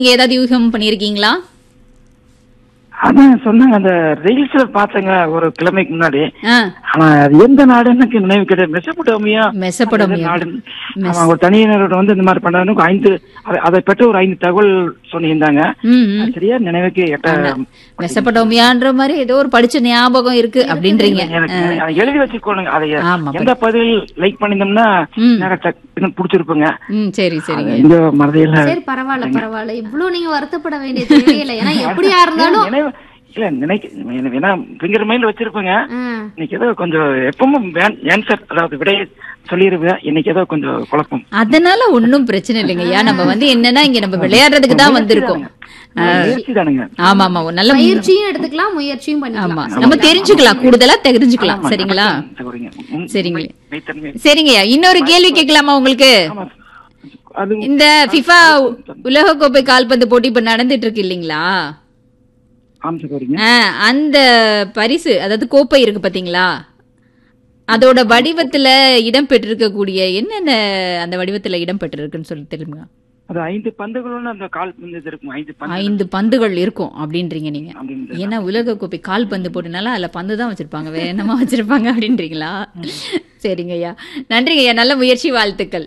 நீங்க ஏதாவது யூகம் பண்ணிருக்கீங்களா அதான் சொன்னாங்க அந்த ரீல்ஸ்ல பார்த்தேங்க ஒரு கிழமைக்கு முன்னாடி ஆ, ஆனா அது எந்த நாடுன்னு எனக்கு நினைவு கிடையாது மெசப்படோமியா மெசப்படோமியா. நாடு ஆமா ஒரு தனியினரோட வந்து இந்த மாதிரி பண்ணாரு ஐந்து அதை- அதை பற்றி ஒரு ஐந்து தகவல் சொல்லியிருந்தாங்க ம், ம். அது சரியா நினைவுக்கு எட்ட மெசப்படோமியான்ற மாதிரி ஏதோ ஒரு படிச்ச ஞாபகம் இருக்கு அப்படின்றீங்க எனக்கு அதை எழுதி வச்சுக்கோணுங்க அதை ஆமா, எந்த பதில் லைக் பண்ணியிருந்தோம்னா ம். எனக்கு டக்குன்னு பிடிச்சிருப்புங்க ம் சரி சரிங்க எங்க மறதியில சரி பரவாயில்ல பரவாயில்ல இவ்வளவு நீங்க வருத்தப்பட வேண்டிய தேவையில்லை ஏன்னா எப்படியா இருந்தாலும் நினைவு இல்ல நினைக்க எனக்கு ஏன்னா பிங்கர் மைண்ட் வச்சிருப்பேங்க ஆ, இன்னைக்கு ஏதோ கொஞ்சம் எப்பவும் ஆன்சர் அதாவது விடைய சொல்லிருவேன் இன்னைக்கு ஏதோ கொஞ்சம் குழப்பம் அதனால ஒண்ணும் பிரச்சனை இல்லைங்கய்யா நம்ம வந்து என்னன்னா இங்க நம்ம விளையாடுறதுக்கு தான் வந்திருக்கோம் முயற்சி தானுங்க ஆமா ஆமா ஒரு நல்ல பயிற்சியும் எடுத்துக்கலாம் முயற்சியும் ஆமா பண்ணிக்கலாம் நம்ம தெரிஞ்சுக்கலாம் கூடுதலா தெரிஞ்சுக்கலாம் சரிங்களா சரிங்க. ம், சரிங்களே. மெய்த்தன்மை. சரிங்கய்யா இன்னொரு கேள்வி கேட்கலாமா உங்களுக்கு ஆமா. அது இந்த ஃபிஃபா உலகக்கோப்பை கால்பந்து போட்டி இப்ப நடந்துட்டு இருக்கு இல்லைங்களா ஆம் சகோதரிங்க ஆ, அந்த பரிசு அதாவது கோப்பை இருக்கு பாத்தீங்களா அதோட வடிவத்துல இடம் பெற்றிருக்கக்கூடிய என்னென்ன அந்த வடிவத்துல இடம் பெற்றிருக்குன்னு சொல்லி தெரியுமா அது ஐந்து பந்துகளோட அந்த கால் பந்து இது இருக்கும் ஐந்து பந்து ஐந்து பந்துகள் இருக்கும் அப்படின்றீங்க நீங்க அப்படின்னு ஏன்னா உலக கோப்பை கால் பந்து போட்டனால அதுல பந்து தான் வச்சிருப்பாங்க வேற என்னமா வச்சிருப்பாங்க அப்படின்றீங்களா சரிங்க ஐயா நன்றிங்க ஐயா நல்ல முயற்சி வாழ்த்துக்கள்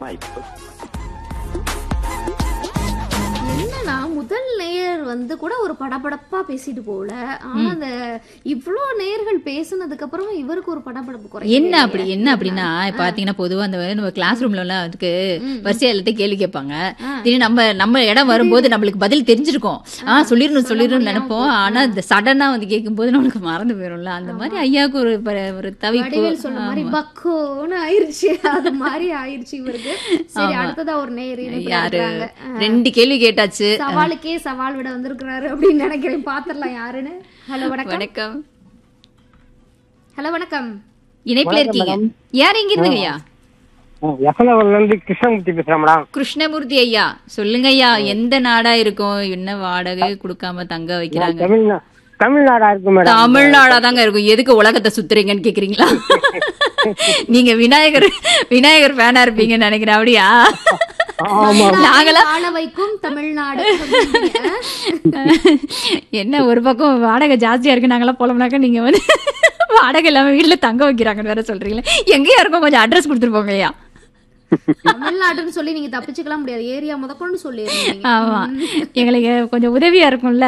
என்னன்னா முதல் நேயர் வந்து கூட ஒரு படபடப்பா பேசிட்டு போல ஆனா அந்த இவ்ளோ நேயர்கள் பேசுனதுக்கு அப்புறம் இவருக்கு ஒரு படபடப்பு குறை என்ன அப்படி என்ன அப்படின்னா இப்ப பாத்தீங்கன்னா பொதுவா அந்த நம்ம கிளாஸ் ரூம்ல எல்லாம் அதுக்கு வரிசையா எல்லாத்தையும் கேள்வி கேட்பாங்க திடீர்னு நம்ம நம்ம இடம் வரும்போது நம்மளுக்கு பதில் தெரிஞ்சிருக்கும் ஆ சொல்லிடணும் சொல்லிடணும்னு நினைப்போம் ஆனா இந்த சடனா வந்து கேட்கும்போது நம்மளுக்கு மறந்து போயிரும்ல அந்த மாதிரி ஐயாவுக்கு ஒரு ப- ஒரு தவிப்பு வடிவேல் சொன்ன மாதிரி பக்கோன்னு ஆயிருச்சு அது மாதிரி ஆயிருச்சு இவருக்கு சரி அடுத்ததா ஒரு நேயர் இணைப்புல யாரு இருக்காங்க. ரெண்டு கேள்வி கேட்டாச்சு சவாலுக்கே சவால் விட வந்திருக்கிறாரு அப்படின்னு நினைக்கிறேன் பாத்திரலாம் யாருன்னு ஹலோ வணக்கம் வணக்கம் ஹலோ வணக்கம் இணைப்புல இருக்கீங்க யார் எங்க இருந்துங்க ஐயா எசனவர்ல இருந்து கிருஷ்ணமூர்த்தி பேசுறேன் மேடம் கிருஷ்ணமூர்த்தி ஐயா சொல்லுங்க ஐயா எந்த நாடா இருக்கும் என்ன வாடகை கொடுக்காம தங்க வைக்கிறாங்க தமிழ்நா தமிழ்நாடா இருக்கு மேடம் தமிழ்நாடா தாங்க இருக்கும் எதுக்கு உலகத்தை சுத்துறீங்கன்னு கேக்குறீங்களா நீங்க விநாயகர் விநாயகர் ஃபேனா இருப்பீங்கன்னு நினைக்கிறேன் அப்படியா நாங்களா ஆள வைக்கும் தமிழ்நாடு அப்படின்றீங்க. என்ன ஒரு பக்கம் வாடகை ஜாஸ்தியா இருக்கு நாங்களாம் போலம்னாக்கா நீங்க வந்து வாடகை இல்லாம வீட்டுல தங்க வைக்கிறாங்கன்னு வேற சொல்றீங்களே எங்கேயா இருக்கும் கொஞ்சம் அட்ரஸ் கொடுத்துட்டு போங்க ஐயா தமிழ்நாடுன்னு சொல்லி நீங்க தப்பிச்சுக்கலாம் முடியாது ஏரியா முதற்கொண்டு சொல்லிடுறீங்க ஆமா எங்களுக்கு கொஞ்சம் உதவியா இருக்கும்ல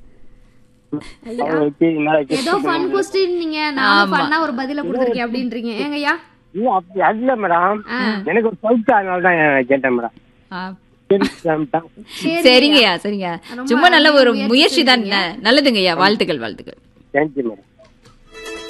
ஓகே, நாளைக்கு. ஏதோ ஃபன் கொஸ்டின் நீங்க நான் பண்ணா ஒரு பதில கொடுத்துருக்கேன் அப்படின்றீங்க ஏங்கய்யா இல்ல, அப்படி அது இல்ல மேடம் எனக்கு ஒரு சவுக்கு அதனால தான் கேட்டேன் மேடம் ஆ, சரி, மேடம். சரிங்கய்யா சரிங்க சும்மா நல்ல ஒரு முயற்சி தான் நல்லதுங்கய்யா வாழ்த்துக்கள் வாழ்த்துக்கள் தேங்க்யூ மேடம்